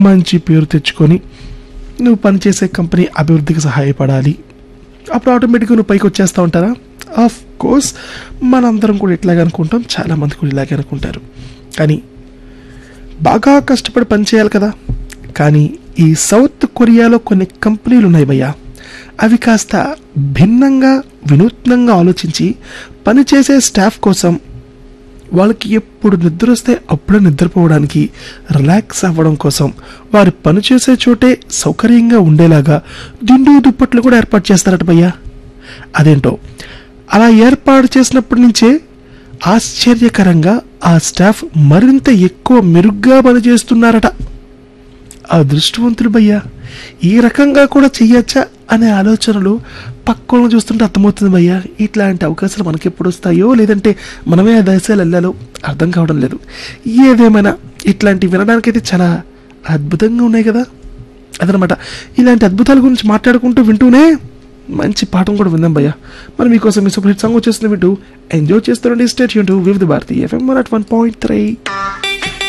మంచి పేరు తెచ్చుకొని నువ్వు పనిచేసే కంపెనీ అభివృద్ధికి సహాయపడాలి అప్పుడు ఆటోమేటిక్గా నువ్వు పైకి వచ్చేస్తూ ఉంటారా ఆఫ్ కోర్స్ మనందరం కూడా ఇట్లాగే అనుకుంటాం చాలామంది కూడా ఇలాగే అనుకుంటారు కానీ బాగా కష్టపడి పనిచేయాలి కదా కానీ ఈ సౌత్ కొరియాలో కొన్ని కంపెనీలు ఉన్నాయి భయ్యా అవి కాస్త భిన్నంగా వినూత్నంగా ఆలోచించి పనిచేసే స్టాఫ్ కోసం వాళ్ళకి ఎప్పుడు నిద్ర వస్తే అప్పుడే నిద్రపోవడానికి రిలాక్స్ అవ్వడం కోసం వారి పనిచేసే చోటే సౌకర్యంగా ఉండేలాగా దిండు దుప్పట్లు కూడా ఏర్పాటు చేస్తారట భయ్యా అదేంటో అలా ఏర్పాటు చేసినప్పటి నుంచే ఆశ్చర్యకరంగా ఆ స్టాఫ్ మరింత ఎక్కువ మెరుగ్గా పనిచేస్తున్నారట అదృష్టవంతులు భయ్యా ఈ రకంగా కూడా చెయ్యొచ్చా అనే ఆలోచనలు పక్కన చూస్తుంటే అర్థమవుతుంది భయ్యా ఇట్లాంటి అవకాశాలు మనకి ఎప్పుడు వస్తాయో లేదంటే మనమే ఆ దేశాలు వెళ్ళాలో అర్థం కావడం లేదు ఏదేమైనా ఇట్లాంటి వినడానికైతే చాలా అద్భుతంగా ఉన్నాయి కదా అదనమాట ఇలాంటి అద్భుతాల గురించి మాట్లాడుకుంటూ వింటూనే మంచి పాఠం కూడా విందాం భయ్యా మరి మీకోసం మీ సూపర్ హిట్ సాంగ్ వచ్చేస్తుంది వింటూ ఎంజాయ్ చేస్తారండి స్టేట్ యూన్ to Vividh Bharati FM one at one point three